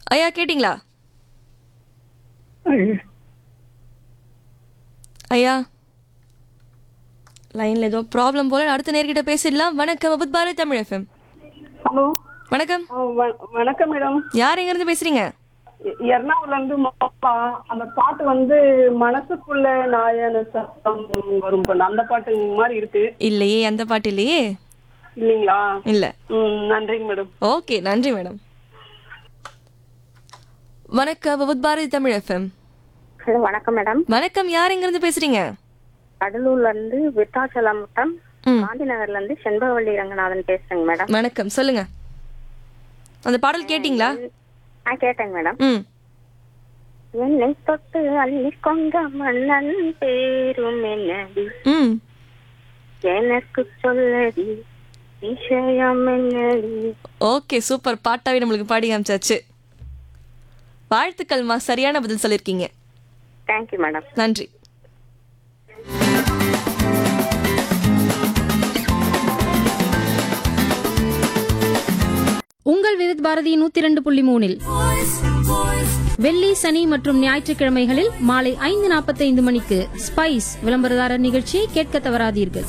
ஐயா கேட்டிங்களா ஐயா லைன்ல ஏதோ ப்ராப்ளம் போல அடுத்த நேர்கிட்ட பேசிடலாம் வணக்கம் அபுத் பாரதி தமிழ் எஃப்எம் ஹலோ வணக்கம் ஆ, வ- வணக்கம் மேடம் யார் எங்க இருந்து பேசுறீங்க எ- எர்ணாகுளம்ல இருந்து மாப்பா அந்த பாட்டு வந்து மனசுக்குள்ள நாயன சத்தம் வரும் பொண்ணு அந்த பாட்டு மாதிரி இருக்கு இல்லையே அந்த பாட்டு இல்லையே இல்லைங்களா இல்ல ம் நன்றிங்க மேடம் ஓகே நன்றி மேடம் வணக்கம் அபுத் பாரதி தமிழ் எஃப்எம் ஹலோ வணக்கம் மேடம் வணக்கம் யார் எங்க இருந்து பேசுறீங்க கடலூர்ல இருந்து விருத்தாச்சலம் வட்டம் ம். காந்தி நகர்ல இருந்து செண்பகவள்ளி ரங்கநாதன் பேசுறேங்க மேடம் வணக்கம் சொல்லுங்க அந்த பாடல் கேட்டிங்களா ஆ கேட்டேங்க மேடம் ம் என்னை தொட்டு அள்ளி கொண்ட மன்னன் பேரும் என்னடி ம் எனக்கு சொல்லடி விஷயம் என்னடி ஓகே சூப்பர் பாட்டாவே நம்மளுக்கு பாடி காமிச்சாச்சு வாழ்த்துக்கள்மா சரியான பதில் சொல்லியிருக்கீங்க தேங்க்யூ மேடம் நன்றி உங்கள் விவித் பாரதி நூத்தி இரண்டு புள்ளி மூணில் வெள்ளி சனி மற்றும் ஞாயிற்றுக்கிழமைகளில் மாலை ஐந்து நாற்பத்தைந்து மணிக்கு ஸ்பைஸ் விளம்பரதாரர் நிகழ்ச்சியை கேட்க தவறாதீர்கள்